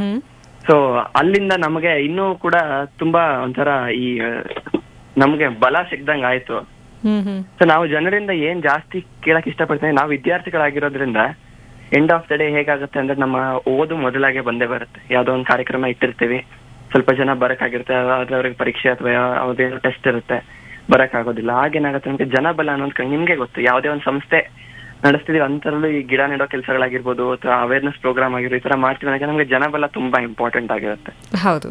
ಹ್ಮ್ so ಅಲ್ಲಿಂದ ನಮಗೆ ಇನ್ನೂ ಕೂಡ ತುಂಬಾ ಒಂಥರ ಈ ಆ, ನಮ್ಗೆ ಬಲ ಸಿಗ್ದಂಗ್ ಆಯ್ತು ಹ್ಮ್ ಹ್ಮ್ ಸೊ ನಾವು ಜನರಿಂದ ಏನ್ ಜಾಸ್ತಿ ಕೇಳಕ್ ಇಷ್ಟಪಡ್ತೇವೆ ನಾವು ವಿದ್ಯಾರ್ಥಿಗಳಾಗಿರೋದ್ರಿಂದ ಎಂಡ್ ಆಫ್ ದ ಡೇ ಹೇಗಾಗುತ್ತೆ ಅಂದ್ರೆ ನಮ್ಮ ಓದು ಮೊದಲಾಗೆ ಬಂದೇ ಬರುತ್ತೆ ಯಾವ್ದೋ ಒಂದು ಕಾರ್ಯಕ್ರಮ ಇಟ್ಟಿರ್ತೀವಿ ಸ್ವಲ್ಪ ಜನ ಬರಕ್ಕಾಗಿರುತ್ತೆ ಅದ್ರ ಅವ್ರಿಗೆ ಪರೀಕ್ಷೆ ಅಥವಾ ಯಾವ್ದೇನೋ ಟೆಸ್ಟ್ ಇರುತ್ತೆ ಬರಕ್ ಆಗೋದಿಲ್ಲ ಆಗೇನಾಗುತ್ತೆ ನಮ್ಗೆ ಜನಬಲ ಅನ್ನೋದು ಕಣ್- ನಿಮ್ಗೆ ಗೊತ್ತು ಯಾವ್ದೇ ಒಂದು ಸಂಸ್ಥೆ ನಡೆಸ್ತಿದೀವಿ ಅಂತರಲ್ಲೂ ಈ ಗಿಡ ನೆಡೋ ಕೆಲಸಗಳಾಗಿರ್ಬೋದು ಅಥವಾ ಅವೇರ್ನೆಸ್ ಪ್ರೋಗ್ರಾಮ್ ಆಗಿರ್ಬೋದು ಈ ತರ ಮಾಡ್ತೀವಿ ಅಂದ್ರೆ ನಮ್ಗೆ ಜನಬಲ ತುಂಬಾ ಇಂಪಾರ್ಟೆಂಟ್ ಆಗಿರುತ್ತೆ ಹೌದು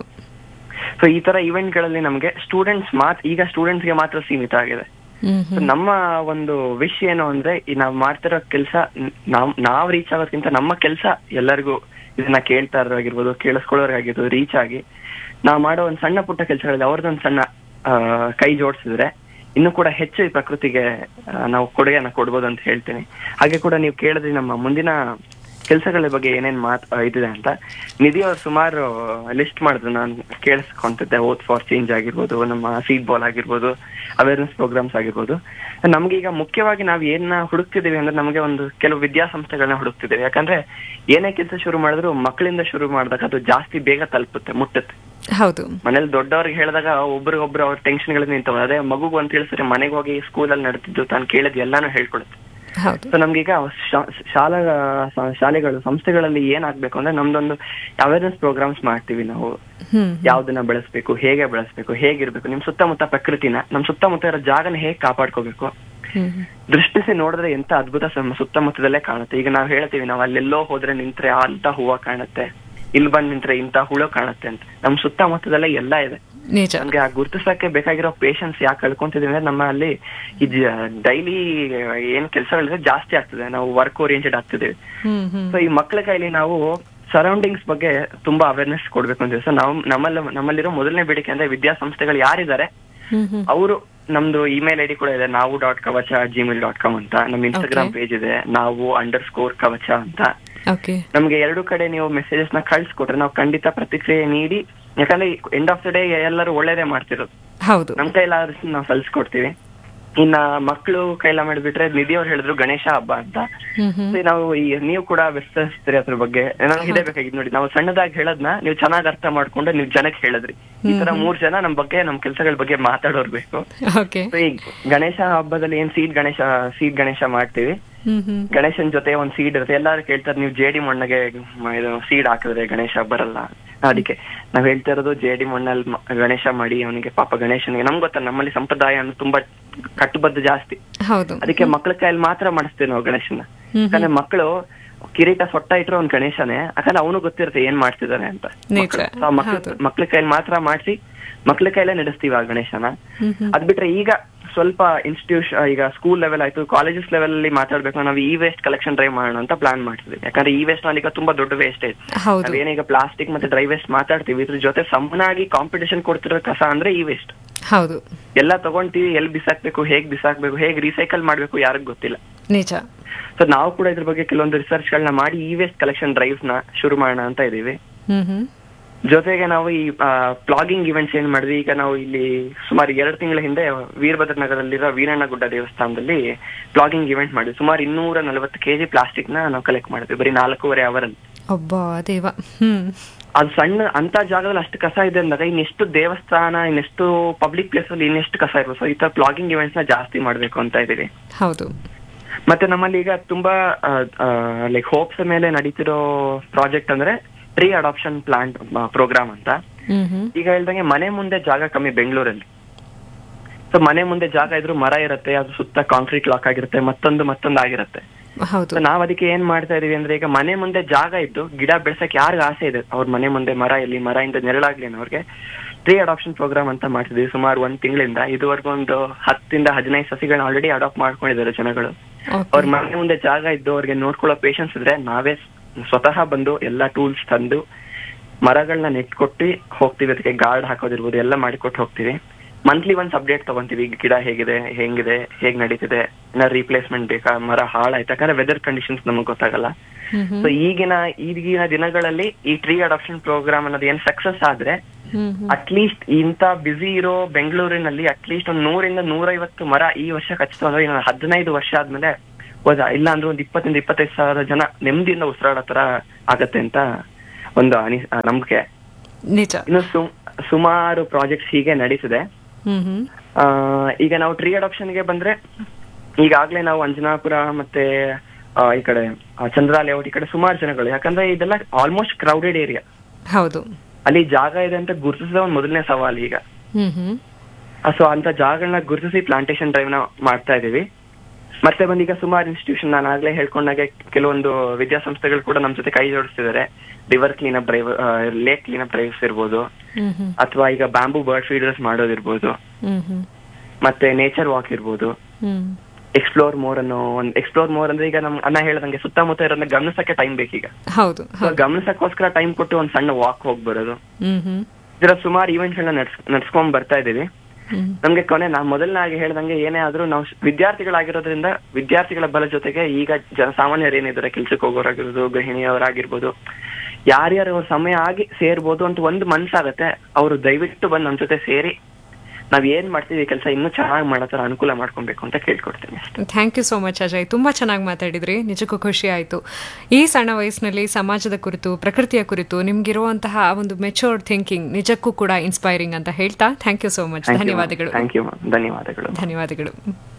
ಸೊ ಈ ತರ event ಗಳಲ್ಲಿ ನಮ್ಗೆ ಸ್ಟೂಡೆಂಟ್ಸ್ ಮಾತ್ರ ಈಗ ಸ್ಟೂಡೆಂಟ್ಸ್ ಗೆ ಮಾತ್ರ ಸೀಮಿತ ಆಗಿದೆ ಹ್ಮ್ So ಹ್ಮ್ ನಮ್ಮ ಒಂದು ವಿಷ್ ಏನು ಅಂದ್ರೆ ಈ ನಾವ್ ಮಾಡ್ತಿರೋ ಕೆಲಸ ನಾವ್ ನಾವ್ ರೀಚ್ ಆಗೋದ್ಕಿಂತ ನಮ್ಮ ಕೆಲಸ ಎಲ್ಲರಿಗೂ ಇದನ್ನ ಕೇಳ್ತಾ ಇರೋರಾಗಿರ್ಬೋದು ಕೇಳಿಸ್ಕೊಳ್ಳೋರಾಗಿರ್ಬೋದು ರೀಚ್ ಆಗಿ ನಾವ್ ಮಾಡೋ ಒಂದ್ ಸಣ್ಣ ಪುಟ್ಟ ಕೆಲಸಗಳಲ್ಲಿ ಅವ್ರದ್ದೊಂದ್ ಸಣ್ಣ ಆ, ಕೈ ಜೋಡಿಸಿದ್ರೆ ಇನ್ನು ಕೂಡ ಹೆಚ್ಚು ಈ ಪ್ರಕೃತಿಗೆ ಆ, ನಾವು ಕೊಡುಗೆಯನ್ನ ಕೊಡ್ಬೋದು ಅಂತ ಹೇಳ್ತೀನಿ ಹಾಗೆ ಕೂಡ ನೀವು ಕೇಳಿದ್ರಿ ನಮ್ಮ ಮುಂದಿನ ಕೆಲಸಗಳ ಬಗ್ಗೆ ಏನೇನ್ ಮಾತ್ ಆ, ಇದಿದೆ ಅಂತ ನಿಧಿ ಅವ್ರು ಸುಮಾರು ಲಿಸ್ಟ್ ಮಾಡಿದ್ರು ನಾನು ಕೇಳಿಸ್ಕೊಂತಿದ್ದೆ ಓತ್ ಫಾರ್ ಚೇಂಜ್ ಆಗಿರ್ಬೋದು ನಮ್ಮ ಸೀಡ್ ಬಾಲ್ ಆಗಿರ್ಬೋದು ಅವೇರ್ನೆಸ್ ಪ್ರೋಗ್ರಾಮ್ಸ್ ಆಗಿರ್ಬೋದು ನಮ್ಗೆ ಈಗ ಮುಖ್ಯವಾಗಿ ನಾವು ಏನ ಹುಡುಕ್ತಿದೀವಿ ಅಂದ್ರೆ ನಮಗೆ ಒಂದು ಕೆಲವು ವಿದ್ಯಾಸಂಸ್ಥೆಗಳನ್ನ ಹುಡುಕ್ತಿದ್ದೀವಿ ಯಾಕಂದ್ರೆ ಏನೇ ಕೆಲಸ ಶುರು ಮಾಡಿದ್ರು ಮಕ್ಕಳಿಂದ ಶುರು ಮಾಡಿದಾಗ ಅದು ಜಾಸ್ತಿ ಬೇಗ ತಲುಪುತ್ತೆ ಮುಟ್ಟುತ್ತೆ ಹೌದು ಮನೇಲಿ ದೊಡ್ಡವ್ರಿಗೆ ಹೇಳಿದಾಗ ಒಬ್ರಿಗೊಬ್ರು ಅವ್ರ ಟೆನ್ಷನ್ ಗಳಿಂದ ನಿಂತವ ಅದೇ ಮಗುಗ್ ಅಂತ ತಿಳಿಸಿದ್ರೆ ಮನೆಗೆ ಹೋಗಿ ಸ್ಕೂಲಲ್ಲಿ ನಡೆದಿದ್ದು ತಾನು ಕೇಳಿದ್ ಎಲ್ಲಾನು ಹೇಳ್ಕೊಡುತ್ತೆ ಹೌದು ಸೊ ನಮ್ಗೀಗ ಶಾ- ಶಾಲಾ ಸ- ಶಾಲೆಗಳು ಸಂಸ್ಥೆಗಳಲ್ಲಿ ಏನಾಗ್ಬೇಕು ಅಂದ್ರೆ ನಮ್ದೊಂದು ಅವೇರ್ನೆಸ್ ಪ್ರೋಗ್ರಾಮ್ಸ್ ಮಾಡ್ತೀವಿ ನಾವು ಹ್ಮ್ ಯಾವ್ದನ್ನ ಬೆಳೆಸ್ಬೇಕು ಹೇಗೆ ಬೆಳೆಸ್ಬೇಕು ಹೇಗಿರ್ಬೇಕು ನಿಮ್ ಸುತ್ತಮುತ್ತ ಪ್ರಕೃತಿನ ನಮ್ ಸುತ್ತಮುತ್ತ ಇರೋ ಜಾಗನ ಹೇಗ್ ಕಾಪಾಡ್ಕೋಬೇಕು ಹ್ಮ್ ಹ್ಮ್ ದೃಷ್ಟಿಸಿ ನೋಡಿದ್ರೆ ಎಂತ ಅದ್ಭುತ ಸಮ- ಸುತ್ತಮುತ್ತದಲ್ಲೇ ಕಾಣುತ್ತೆ ಈಗ ನಾವ್ ಹೇಳ್ತೀವಿ ನಾವು ಅಲ್ಲೆಲ್ಲೋ ಹೋದ್ರೆ ನಿಂತ್ರೆ ಅಂತ ಹೂವ ಕಾಣುತ್ತೆ ಇಲ್ಲಿ ಬಂದ್ ನಿಂತ್ರೆ ಇಂತ ಹುಳು ಕಾಣುತ್ತೆ ಅಂತ ನಮ್ ಸುತ್ತಮುತ್ತದಲ್ಲೇ ಎಲ್ಲ ಇದೆ ನಿಜ ನಮ್ಗೆ ಆ ಗುರುತಿಸಕ್ಕೆ ಬೇಕಾಗಿರೋ ಪೇಷನ್ಸ್ ಯಾಕೆ ಕಳ್ಕೊಂತಿದೀವಿ ಅಂದ್ರೆ ನಮ್ಮಲ್ಲಿ ಈ ಡೈಲಿ ಏನ್ ಕೆಲಸಗಳಿದೆ ಜಾಸ್ತಿ ಆಗ್ತದೆ ನಾವು ವರ್ಕ್ ಓರಿಯೆಂಟೆಡ್ ಆಗ್ತಿದೀವಿ ಹ್ಮ್ ಹ್ಮ್ ಸೊ ಈ ಮಕ್ಕಳ ಕೈಲಿ ನಾವು ಸರೌಂಡಿಂಗ್ಸ್ ಬಗ್ಗೆ ತುಂಬಾ ಅವೇರ್ನೆಸ್ ಕೊಡ್ಬೇಕು ಅಂತೀವಿ ಸೊ ನಾವು ನಮ್ಮಲ್ಲಿ ನಮ್ಮಲ್ಲಿರೋ ಮೊದಲನೇ ಬೇಡಿಕೆ ಅಂದ್ರೆ ವಿದ್ಯಾಸಂಸ್ಥೆಗಳು ಯಾರಿದ್ದಾರೆ ಹ್ಮ್ ಹ್ಮ್ ಅವರು ನಮ್ದು ಇಮೇಲ್ ಐಡಿ ಕೂಡ ಇದೆ ನಾವು ಡಾಟ್ ಕವಚ ಜಿಮೇಲ್ ಡಾಟ್ ಕಾಮ್ ಅಂತ ನಮ್ಮ ಇನ್ಸ್ಟಾಗ್ರಾಮ್ Okay. ಪೇಜ್ ಇದೆ ನಾವು ಅಂಡರ್ ಸ್ಕೋರ್ ಕವಚ ಅಂತ ಓಕೆ ನಮ್ಗೆ ಎರಡು ಕಡೆ ನೀವು ಮೆಸೇಜಸ್ ನ ಕಳ್ಸಿಕೊಟ್ರೆ ನಾವು ಖಂಡಿತ ಪ್ರತಿಕ್ರಿಯೆ ನೀಡಿ ಯಾಕಂದ್ರೆ ಎಂಡ್ ಆಫ್ ದ ಡೇ ಎಲ್ಲರೂ ಒಳ್ಳೇದೇ ಮಾಡ್ತಿರೋದು ಹೌದು ನಮ್ ಕೈಲಾದ್ರೆ ನಾವು ಸಲ್ಸ್ಕೊಡ್ತೀವಿ ಇನ್ನ ಮಕ್ಕಳು ಕೈಲ ಮಾಡಿಬಿಟ್ರೆ ನಿಧಿ ಅವ್ರು ಹೇಳಿದ್ರು ಗಣೇಶ ಹಬ್ಬ ಅಂತ ಹ್ಮ್ ಹ್ಮ್ So, ನಾವು ಈ ನೀವು ಕೂಡ ವಿಸ್ತರಿಸ್ತೀರಿ ಅದ್ರ ಬಗ್ಗೆ ನನಗೆ ಇದೇ ಬೇಕಾಗಿತ್ತು ನೋಡಿ ನಾವು ಸಣ್ಣದಾಗಿ ಹೇಳದ್ನ ನೀವು ಚೆನ್ನಾಗಿ ಅರ್ಥ ಮಾಡ್ಕೊಂಡು ನೀವು ಜನಕ್ಕೆ ಹೇಳಿದ್ರಿ ಈ ತರ ಮೂರ್ ಜನ ನಮ್ ಬಗ್ಗೆ ನಮ್ ಕೆಲಸಗಳ ಬಗ್ಗೆ ಮಾತಾಡೋರ್ ಬೇಕು ಓಕೆ So, ಈ ಗಣೇಶ ಹಬ್ಬದಲ್ಲಿ ಏನ್ ಸೀಡ್ ಗಣೇಶ ಸೀಡ್ ಗಣೇಶ ಮಾಡ್ತೀವಿ ಹ್ಮ್ ಹ್ಮ್ ಗಣೇಶನ್ ಜೊತೆ ಒಂದ್ ಸೀಡ್ ಇರುತ್ತೆ ಎಲ್ಲಾರು ಕೇಳ್ತಾರೆ ನೀವು ಜೇಡಿ ಮಣ್ಣಿಗೆ ಮ- ಇದು ಸೀಡ್ ಹಾಕಿದ್ರೆ ಗಣೇಶ ಬರಲ್ಲ ಅದಕ್ಕೆ ನಾವ್ ಹೇಳ್ತಾ ಇರೋದು ಜೇಡಿ ಮಣ್ಣಲ್ಲಿ ಮ- ಗಣೇಶ ಮಾಡಿ ಅವನಿಗೆ ಪಾಪ ಗಣೇಶನಿಗೆ ನಮ್ಗೆ ಗೊತ್ತ ನಮ್ಮಲ್ಲಿ ಸಂಪ್ರದಾಯ ಅಂದ್ರೆ ತುಂಬಾ ಕಟ್ಟುಬದ್ಧ ಜಾಸ್ತಿ ಹೌದು ಅದಕ್ಕೆ ಮಕ್ಳ ಕೈಯಲ್ಲಿ ಮಾತ್ರ ಮಾಡಿಸ್ತೀವಿ ನಾವು ಗಣೇಶನ ಹ್ಮ್ ಯಾಕಂದ್ರೆ ಮಕ್ಕಳು ಕಿರೀಟ ಸೊಟ್ಟ ಇಟ್ರು ಅವ್ನ್ ಗಣೇಶನೇ ಯಾಕಂದ್ರೆ ಅವನು ಗೊತ್ತಿರುತ್ತೆ ಏನ್ ಮಾಡ್ತಿದ್ದಾನೆ ಅಂತ ನಿಜ. ಮಕ್ಳು ಹೌದು. ಮಕ್ಳ ಕೈಯಲ್ಲಿ ಮಾತ್ರ ಮಾಡಿಸಿ ಮಕ್ಳ ಕೈಲೇ ನಡೆಸ್ತೀವಿ ಆ ಗಣೇಶನ ಹ್ಮ್ ಹ್ಮ್ ಅದ್ ಬಿಟ್ರೆ ಈಗ ಸ್ವಲ್ಪ ಇನ್ಸ್ಟಿಟ್ಯೂಷನ್ ಈಗ ಸ್ಕೂಲ್ ಲೆವೆಲ್ ಆಯ್ತು ಕಾಲೇಜಸ್ ಲೆವೆಲ್ ಅಲ್ಲಿ ಮಾತಾಡ್ಬೇಕು ನಾವು ಈ ವೇಸ್ಟ್ ಕಲೆಕ್ಷನ್ ಡ್ರೈವ್ ಮಾಡೋಣ ಅಂತ ಪ್ಲಾನ್ ಮಾಡ್ತಿದ್ವಿ ಯಾಕಂದ್ರೆ ಈ ವೇಸ್ಟ್ ನಲ್ಲಿ ಈಗ ತುಂಬಾ ದೊಡ್ಡ ವೇಸ್ಟ್ ಐತೆ ಹೌದು ನಾವೇನೀಗ ಪ್ಲಾಸ್ಟಿಕ್ ಮತ್ತೆ ಡ್ರೈ ವೇಸ್ಟ್ ಮಾತಾಡ್ತೀವಿ ಇದ್ರ ಜೊತೆ ಸಮನಾಗಿ ಕಾಂಪಿಟೇಷನ್ ಕೊಡ್ತಿರೋ ಕಸ ಅಂದ್ರೆ ಈ ವೇಸ್ಟ್ ಹೌದು ಎಲ್ಲ ತಗೊಂತೀವಿ ಎಲ್ಲಿ ಬಿಸಾಕ್ಬೇಕು ಹೇಗ್ ಬಿಸಾಕ್ಬೇಕು ಹೇಗ್ ರೀಸೈಕಲ್ ಮಾಡ್ಬೇಕು ಯಾರಿಗ್ ಗೊತ್ತಿಲ್ಲ ನಿಜ ಸೊ ನಾವು ಕೂಡ ಇದ್ರ ಬಗ್ಗೆ ಕೆಲವೊಂದು ರಿಸರ್ಚ್ ಗಳನ್ನ ಮಾಡಿ ಈ ವೇಸ್ಟ್ ಕಲೆಕ್ಷನ್ ಡ್ರೈವ್ಸ್ ನ ಶುರು ಮಾಡೋಣ ಅಂತ ಇದೀವಿ ಹ್ಮ್ ಹ್ಮ್ ಜೊತೆಗೆ ನಾವು ಈ ಪ್ಲಾಗಿಂಗ್ ಇವೆಂಟ್ಸ್ ಏನ್ ಮಾಡಿದ್ವಿ ಈಗ ನಾವು ಇಲ್ಲಿ ಸುಮಾರು ಎರಡು ತಿಂಗಳ ಹಿಂದೆ ವೀರಭದ್ರ ನಗರದಲ್ಲಿರೋ ವೀರಣ್ಣಗುಡ್ಡ ದೇವಸ್ಥಾನದಲ್ಲಿ ಪ್ಲಾಗಿಂಗ್ ಇವೆಂಟ್ ಮಾಡಿದ್ವಿ ಸುಮಾರು ಇನ್ನೂರ ನಲವತ್ತು ಕೆಜಿ ಪ್ಲಾಸ್ಟಿಕ್ ನ ನಾವು ಕಲೆಕ್ಟ್ ಮಾಡಿದ್ವಿ ಬರೀ ನಾಲ್ಕೂವರೆ ಅವರಲ್ಲಿ ಒಬ್ಬ ದೇವ ಹ್ಮ್ ಅದು ಸಣ್ಣ ಅಂತ ಜಾಗದಲ್ಲಿ ಅಷ್ಟು ಕಸ ಇದೆ ಅಂದಾಗ ಇನ್ನೆಷ್ಟು ದೇವಸ್ಥಾನ ಇನ್ನೆಷ್ಟು ಪಬ್ಲಿಕ್ ಪ್ಲೇಸ್ ಅಲ್ಲಿ ಇನ್ನೆಷ್ಟು ಕಸ ಇರ್ಬೋದು ಸೊ ಈ ತರ ಪ್ಲಾಗಿಂಗ್ ಇವೆಂಟ್ಸ್ ನ ಜಾಸ್ತಿ ಮಾಡ್ಬೇಕು ಅಂತ ಇದೀವಿ ಹೌದು ಮತ್ತೆ ನಮ್ಮಲ್ಲಿ ಈಗ ತುಂಬಾ ಲೈಕ್ ಹೋಪ್ಸ್ ಮೇಲೆ ನಡೀತಿರೋ ಪ್ರಾಜೆಕ್ಟ್ ಅಂದ್ರೆ ಟ್ರೀ ಅಡಾಪ್ಷನ್ ಪ್ಲಾಂಟ್ ಪ್ರೋಗ್ರಾಮ್ ಅಂತ ಹ್ಮ್ ಹ್ಮ್ ಈಗ ಹೇಳ್ದಂಗೆ ಮನೆ ಮುಂದೆ ಜಾಗ ಕಮ್ಮಿ ಬೆಂಗಳೂರಲ್ಲಿ ಸೊ ಮನೆ ಮುಂದೆ ಜಾಗ ಇದ್ರು ಮರ ಇರುತ್ತೆ ಅದು ಸುತ್ತ ಕಾಂಕ್ರೀಟ್ ಲಾಕ್ ಆಗಿರುತ್ತೆ ಮತ್ತೊಂದು ಮತ್ತೊಂದು ಆಗಿರುತ್ತೆ ಹೌದು ಸೊ ನಾವ್ ಅದಕ್ಕೆ ಏನ್ ಮಾಡ್ತಾ ಇದೀವಿ ಅಂದ್ರೆ ಈಗ ಮನೆ ಮುಂದೆ ಜಾಗ ಇದ್ದು ಗಿಡ ಬೆಳ್ಸಕ್ ಯಾರಿಗ ಆಸೆ ಇದೆ ಅವ್ರ ಮನೆ ಮುಂದೆ ಮರ ಇಲ್ಲಿ ಮರ ಇಂದ ನೆರಳಾಗ್ಲಿ ಅನ್ನೋರ್ಗೆ ಟ್ರೀ ಅಡಾಪ್ಷನ್ ಪ್ರೋಗ್ರಾಮ್ ಅಂತ ಮಾಡ್ತಿದ್ವಿ ಸುಮಾರು ಒಂದ್ ತಿಂಗಳಿಂದ ಇದುವರೆಗೂ ಒಂದು ಹತ್ತಿಂದ ಹದಿನೈದು ಸಸಿಗಳನ್ನ ಆಲ್ರೆಡಿ ಅಡಾಪ್ಟ್ ಮಾಡ್ಕೊಂಡಿದ್ದಾರೆ ಜನಗಳು ಅವ್ರ ಓಕೆ ಮನೆ ಮುಂದೆ ಜಾಗ ಇದ್ದು ಅವ್ರಿಗೆ ನೋಡ್ಕೊಳ್ಳೋ ಪೇಷನ್ಸ್ ಇದ್ರೆ ನಾವೇ ಸ್ವತಃ ಬಂದು ಎಲ್ಲಾ ಟೂಲ್ಸ್ ತಂದು ಮರಗಳನ್ನ ನೆಟ್ಕೊಟ್ಟು ಹೋಗ್ತೀವಿ ಅದಕ್ಕೆ ಗಾರ್ಡ್ ಹಾಕೋದಿರ್ಬೋದು ಎಲ್ಲ ಮಾಡಿಕೊಟ್ಟು ಹೋಗ್ತೀವಿ ಮಂತ್ಲಿ ಒಂದ್ಸ್ ಅಪ್ಡೇಟ್ ತಗೊಂತೀವಿ ಈಗ ಗಿಡ ಹೇಗಿದೆ ಹೆಂಗಿದೆ ಹೇಗ್ ನಡೀತಿದೆ ಏನಾದ್ರು ರೀಪ್ಲೇಸ್ಮೆಂಟ್ ಬೇಕಾ ಮರ ಹಾಳಾಯ್ತು ಯಾಕಂದ್ರೆ ವೆದರ್ ಕಂಡೀಷನ್ಸ್ ನಮಗ್ ಗೊತ್ತಾಗಲ್ಲ ಹ್ಮ್ ಹ್ಮ್ ಸೊ ಈಗಿನ ಈಗಿನ ದಿನಗಳಲ್ಲಿ ಈ ಟ್ರೀ ಅಡಾಪ್ಷನ್ ಪ್ರೋಗ್ರಾಮ್ ಅನ್ನೋದು ಏನ್ ಸಕ್ಸಸ್ ಆದ್ರೆ ಹ್ಮ್ ಹ್ಮ್ ಅಟ್ಲೀಸ್ಟ್ ಇಂತ ಬ್ಯುಸಿ ಇರೋ ಬೆಂಗಳೂರಿನಲ್ಲಿ ಅಟ್ಲೀಸ್ಟ್ ಒಂದ್ ನೂರಿಂದ ನೂರೈವತ್ತು ಮರ ಈ ವರ್ಷ ಕಚ್ಚಿತು ಅಂದ್ರೆ ಇನ್ನು ಹದಿನೈದು ವರ್ಷ ಆದ್ಮೇಲೆ ಹೋದ ಇಲ್ಲ ಅಂದ್ರೆ ಒಂದ್ ಇಪ್ಪತ್ತರಿಂದ ಇಪ್ಪತ್ತೈದು ಸಾವಿರ ಜನ ನೆಮ್ಮದಿಯಿಂದ ಉಸಿರಾಡೋ ತರ ಆಗತ್ತೆ ಅಂತ ಒಂದು ಅನಿ ಆ, ನಂಬಿಕೆ ನಿಜ ಇನ್ನು ಸುಮ್- ಸುಮಾರು ಪ್ರಾಜೆಕ್ಟ್ಸ್ ಹೀಗೆ ನಡೀತಿದೆ ಹ್ಮ್ ಹ್ಮ್ ಆ, ಈಗ ನಾವು ಟ್ರೀ ಅಡಾಪ್ಷನ್ಗೆ ಬಂದ್ರೆ ಈಗಾಗ್ಲೇ ನಾವು ಅಂಜನಾಪುರ ಮತ್ತೆ ಆ, ಈ ಕಡೆ ಆ, ಚಂದ್ರ ಲೇಔಟ್ ಈ ಕಡೆ ಸುಮಾರು ಜನಗಳು ಯಾಕಂದ್ರೆ ಇದೆಲ್ಲ ಆಲ್ಮೋಸ್ಟ್ ಕ್ರೌಡೆಡ್ ಏರಿಯಾ ಹೌದು ಅಲ್ಲಿ ಜಾಗ ಇದೆ ಅಂತ ಗುರುತಿಸಿದ ಒಂದು ಮೊದಲನೇ ಸವಾಲು ಈಗ ಹ್ಮ್ ಹ್ಮ್ ಸೊ ಅಂತ ಜಾಗಗಳನ್ನ ಗುರುತಿಸಿ ಪ್ಲಾಂಟೇಶನ್ ಡ್ರೈವ್ ನ ಮಾಡ್ತಾ ಇದೀವಿ ಮತ್ತೆ ಬಂದೀಗ ಸುಮಾರು ಇನ್ಸ್ಟಿಟ್ಯೂಷನ್ ನಾನು ಆಗ್ಲೇ ಹೇಳ್ಕೊಂಡಾಗೆ ಕೆಲವೊಂದು ವಿದ್ಯಾಸಂಸ್ಥೆಗಳು ಕೂಡ ನಮ್ ಜೊತೆ ಕೈ ಜೋಡಿಸ್ತಿದ್ದಾರೆ river cleanup drive lake cleanup drives ಇರ್ಬೋದು ಹ್ಮ್ ಹ್ಮ್ ಅಥವಾ ಈಗ ಬ್ಯಾಂಬೂ ಬರ್ಡ್ ಫೀಡರ್ಸ್ ಮಾಡೋದಿರ್ಬೋದು ಹ್ಮ್ ಹ್ಮ್ ಮತ್ತೆ ನೇಚರ್ ವಾಕ್ ಇರ್ಬೋದು ಹ್ಮ್ ಎಕ್ಸ್ಪ್ಲೋರ್ ಮೋರ್ ಅನ್ನೋ ಒಂದು ಎಕ್ಸ್ಪ್ಲೋರ್ ಮೋರ್ ಅಂದ್ರೆ ಈಗ ನಮ್ ಅನ್ನ ಹೇಳ್ದಂಗೆ ಸುತ್ತಮುತ್ತ ಇರೋದನ್ನ ಗಮನಿಸಕ್ಕೆ ಟೈಮ್ ಬೇಕೀಗ ಹೌದು So, ಗಮನಿಸಕ್ಕೋಸ್ಕರ ಟೈಮ್ ಕೊಟ್ಟು ಒಂದ್ ಸಣ್ಣ ವಾಕ್ ಹೋಗ್ ಬರೋದು ಹ್ಮ್ ಹ್ಮ್ ಇದರ ಸುಮಾರು ಈವೆಂಟ್ಸ್ ಗಳನ್ನ ನಡ್ಸ್ ನಡ್ಸ್ಕೊಂಡ್ ಬರ್ತಾ ಇದೀವಿ ಹ್ಮ್ ನಮ್ಗೆ ಕೊನೆ ನಾ ಮೊದಲನಾಗಿ ಹೇಳ್ದಂಗೆ ಏನೇ ಆದ್ರೂ ನಾವು ವಿದ್ಯಾರ್ಥಿಗಳಾಗಿರೋದ್ರಿಂದ ವಿದ್ಯಾರ್ಥಿಗಳ ಬಲ ಜೊತೆಗೆ ಈಗ ಜನಸಾಮಾನ್ಯರು ಏನಿದ್ದಾರೆ ಕೆಲ್ಸಕ್ಕೆ ಹೋಗೋರಾಗಿರ್ಬೋದು ಗೃಹಿಣಿಯವರಾಗಿರ್ಬೋದು ಯಾರ್ಯಾರು ಅವ್ರ ಸಮಯ ಆಗಿ ಸೇರ್ಬೋದು ಅಂತ ಒಂದು ಮನ್ಸಾಗತ್ತೆ ಅವರು ದಯವಿಟ್ಟು ಬಂದು ನಮ್ ಜೊತೆ ಸೇರಿ ನಾವ್ ಏನ್ ಮಾಡ್ತೀವಿ ಕೆಲಸ ಇನ್ನೂ ಚೆನ್ನಾಗಿ ಮಾಡೋ ತರ ಅನುಕೂಲ ಮಾಡ್ಕೊಬೇಕು ಅಂತ ಕೇಳ್ಕೊಡ್ತೀನಿ thank you so much Ajay ತುಂಬ ಚೆನ್ನಾಗಿ ಮಾತಾಡಿದ್ರಿ ನಿಜಕ್ಕೂ ಖುಷಿ ಆಯಿತು ಈ ಸಣ್ಣ ವಯಸ್ಸಿನಲ್ಲಿ ಸಮಾಜದ ಕುರಿತು ಪ್ರಕೃತಿಯ ಕುರಿತು ನಿಮ್ಗಿರುವಂತಹ ಒಂದು ಮೆಚೋರ್ಡ್ ಥಿಂಕಿಂಗ್ ನಿಜಕ್ಕೂ ಕೂಡ ಇನ್ಸ್ಪೈರಿಂಗ್ ಅಂತ ಹೇಳ್ತಾ ಥ್ಯಾಂಕ್ ಯು ಸೋ ಮಚ್ ಧನ್ಯವಾದಗಳು ಥ್ಯಾಂಕ್ ಯು ಧನ್ಯವಾದಗಳು ಧನ್ಯವಾದಗಳು